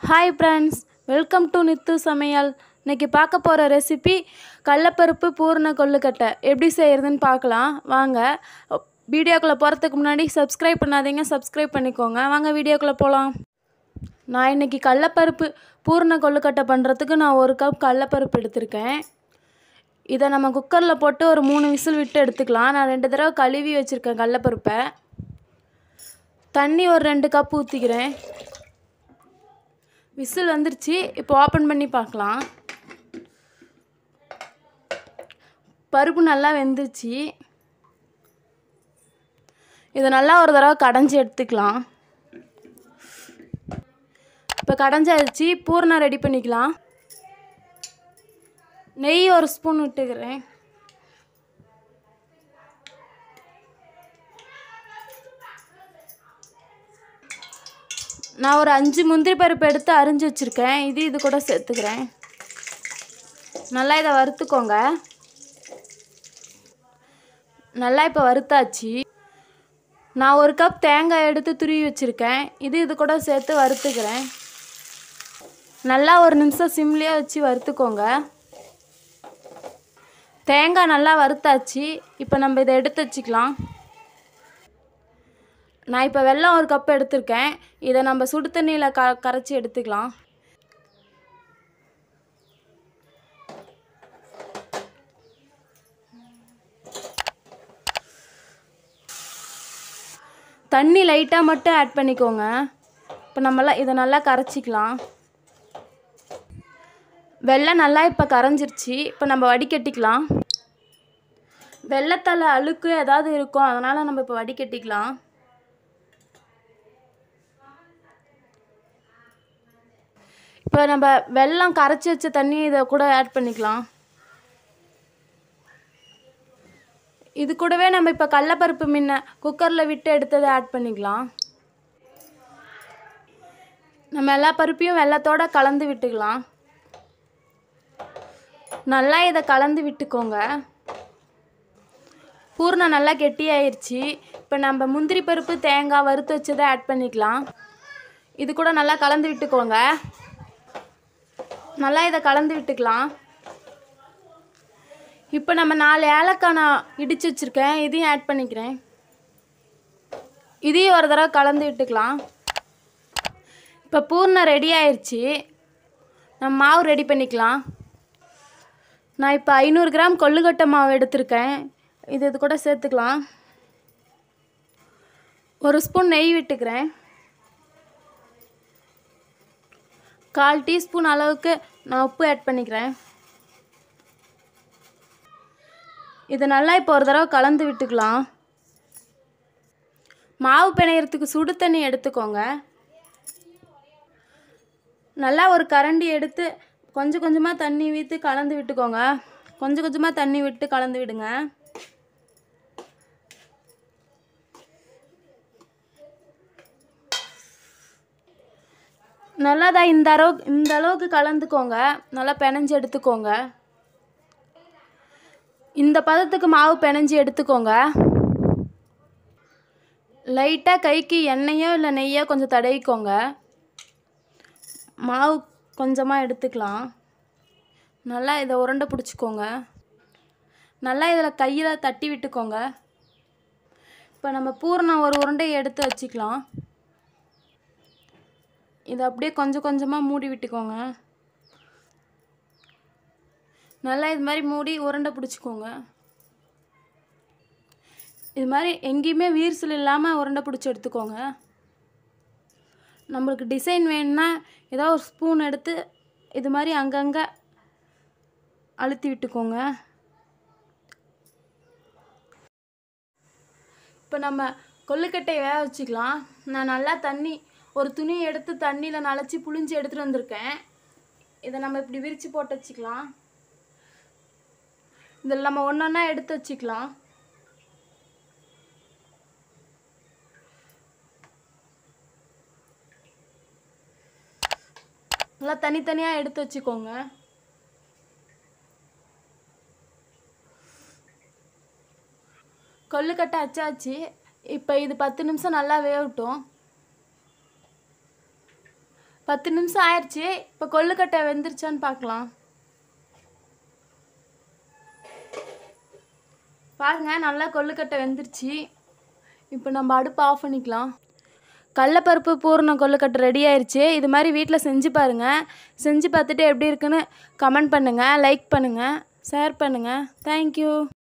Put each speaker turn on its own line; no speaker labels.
hi friends welcome to Nithu சமையல் இன்னைக்கு பார்க்க போகிற ரெசிபி கடலப்பருப்பு பூரண கொள்ளுக்கட்டை எப்படி செய்கிறதுன்னு பார்க்கலாம் வாங்க வீடியோக்குள்ளே போகிறதுக்கு முன்னாடி சப்ஸ்கிரைப் பண்ணாதீங்க சப்ஸ்கிரைப் பண்ணிக்கோங்க வாங்க வீடியோக்குள்ளே போகலாம் நான் இன்னைக்கு கடலப்பருப்பு பூரண கொள்ளுக்கட்டை பண்ணுறதுக்கு நான் ஒரு கப் கடலப்பருப்பு எடுத்திருக்கேன் இதை நம்ம குக்கரில் போட்டு ஒரு மூணு விசில் விட்டு எடுத்துக்கலாம் நான் ரெண்டு தடவை கழுவி வச்சுருக்கேன் கடலப்பருப்பை தண்ணி ஒரு ரெண்டு கப் ஊற்றிக்கிறேன் விசில் வந்துருச்சு இப்போ ஓப்பன் பண்ணி பார்க்கலாம் பருப்பு நல்லா வெந்துருச்சு இதை நல்லா ஒரு தடவை கடைஞ்சி எடுத்துக்கலாம் இப்போ கடைஞ்சாச்சு பூர்ணம் ரெடி பண்ணிக்கலாம் நெய் ஒரு ஸ்பூன் விட்டுக்கிறேன் நான் ஒரு அஞ்சு முந்திரி பருப்பு எடுத்து அரிஞ்சு வச்சுருக்கேன் இது இது கூட சேர்த்துக்கிறேன் நல்லா இதை வறுத்துக்கோங்க நல்லா இப்போ வறுத்தாச்சு நான் ஒரு கப் தேங்காய் எடுத்து துருவி வச்சுருக்கேன் இது இது கூட சேர்த்து வறுத்துக்கிறேன் நல்லா ஒரு நிமிஷம் சிம்லேயே வச்சு வறுத்துக்கோங்க தேங்காய் நல்லா வறுத்தாச்சு இப்போ நம்ம இதை எடுத்து வச்சுக்கலாம் நான் இப்போ வெல்லம் ஒரு கப் எடுத்திருக்கேன் இதை நம்ம சுடு தண்ணியில் க கரைச்சி எடுத்துக்கலாம் தண்ணி லைட்டாக மட்டும் ஆட் பண்ணிக்கோங்க இப்போ நம்மளாம் இதை நல்லா கரைச்சிக்கலாம் வெள்ளம் நல்லா இப்போ கரைஞ்சிருச்சு இப்போ நம்ம வடிகட்டிக்கலாம் வெள்ளத்தால் அழுக்கு ஏதாவது இருக்கும் அதனால் நம்ம இப்போ வடிகட்டிக்கலாம் இப்போ நம்ம வெல்லம் கரைச்சி வச்ச தண்ணி இதை கூட ஆட் பண்ணிக்கலாம் இது கூடவே நம்ம இப்போ கடலப்பருப்பு முன்ன குக்கரில் விட்டு எடுத்ததை ஆட் பண்ணிக்கலாம் நம்ம எல்லா பருப்பையும் வெள்ளத்தோட கலந்து விட்டுக்கலாம் நல்லா இதை கலந்து விட்டுக்கோங்க பூர்ணம் நல்லா கெட்டியாயிருச்சு இப்போ நம்ம முந்திரி பருப்பு தேங்காய் வறுத்து வச்சதை ஆட் பண்ணிக்கலாம் இது கூட நல்லா கலந்து விட்டுக்கோங்க நல்லா இதை கலந்து விட்டுக்கலாம் இப்போ நம்ம நாலு ஏலக்காய் நான் இடித்து வச்சுருக்கேன் இதையும் ஆட் பண்ணிக்கிறேன் இதையும் ஒரு தடவை கலந்து விட்டுக்கலாம் இப்போ பூர்ணம் ரெடி ஆயிடுச்சு நம்ம மாவு ரெடி பண்ணிக்கலாம் நான் இப்போ ஐநூறு கிராம் கொள்ளுக்கட்டை மாவு எடுத்திருக்கேன் இது இது கூட சேர்த்துக்கலாம் ஒரு ஸ்பூன் நெய் விட்டுக்கிறேன் கால் டீஸ்பூன் அளவுக்கு நான் உப்பு ஆட் பண்ணிக்கிறேன் இதை நல்லா இப்போ ஒரு தடவை கலந்து விட்டுக்கலாம் மாவு பிணையறதுக்கு சுடு தண்ணி எடுத்துக்கோங்க நல்லா ஒரு கரண்டி எடுத்து கொஞ்சம் கொஞ்சமாக தண்ணி ஊற்றி கலந்து விட்டுக்கோங்க கொஞ்சம் கொஞ்சமாக தண்ணி விட்டு கலந்து விடுங்க நல்லா தான் இந்த அளவுக்கு இந்த அளவுக்கு கலந்துக்கோங்க நல்லா பிணைஞ்சு எடுத்துக்கோங்க இந்த பதத்துக்கு மாவு பிணைஞ்சு எடுத்துக்கோங்க லைட்டாக கைக்கு எண்ணெயோ இல்லை நெய்யோ கொஞ்சம் தடவிக்கோங்க மாவு கொஞ்சமாக எடுத்துக்கலாம் நல்லா இதை உருண்டை பிடிச்சிக்கோங்க நல்லா இதில் கையில் தட்டி விட்டுக்கோங்க இப்போ நம்ம பூரணம் ஒரு உருண்டையை எடுத்து வச்சுக்கலாம் இதை அப்படியே கொஞ்சம் கொஞ்சமாக மூடி விட்டுக்கோங்க நல்லா இது மாதிரி மூடி உருண்டை பிடிச்சிக்கோங்க இது மாதிரி எங்கேயுமே வீர்சல் இல்லாமல் உருண்டை பிடிச்சி எடுத்துக்கோங்க நம்மளுக்கு டிசைன் வேணும்னா ஏதோ ஒரு ஸ்பூன் எடுத்து இது மாதிரி அங்கங்கே அழுத்தி விட்டுக்கோங்க இப்போ நம்ம கொல்லுக்கட்டையை வேக வச்சுக்கலாம் நான் நல்லா தண்ணி ஒரு துணி எடுத்து தண்ணியில் நனைச்சி புளிஞ்சு எடுத்துகிட்டு வந்திருக்கேன் இதை நம்ம இப்படி விரித்து போட்டு வச்சுக்கலாம் இதில் நம்ம ஒன்று ஒன்றா எடுத்து வச்சுக்கலாம் நல்லா தனித்தனியாக எடுத்து வச்சுக்கோங்க கொல்லுக்கட்டை அச்சாச்சு இப்போ இது பத்து நிமிஷம் நல்லா வேகட்டும் பத்து நிமிஷம் ஆயிடுச்சு இப்போ கொள்ளுக்கட்டை வெந்துருச்சான்னு பார்க்கலாம் பாருங்க நல்லா கொள்ளுக்கட்டை வெந்துருச்சு இப்போ நம்ம அடுப்பை ஆஃப் பண்ணிக்கலாம் கடலப்பருப்பு பூரண கொள்ளுக்கட்டை ரெடி ஆயிருச்சு இது மாதிரி வீட்டில் செஞ்சு பாருங்கள் செஞ்சு பார்த்துட்டு எப்படி இருக்குன்னு கமெண்ட் பண்ணுங்கள் லைக் பண்ணுங்கள் ஷேர் பண்ணுங்கள் தேங்க்யூ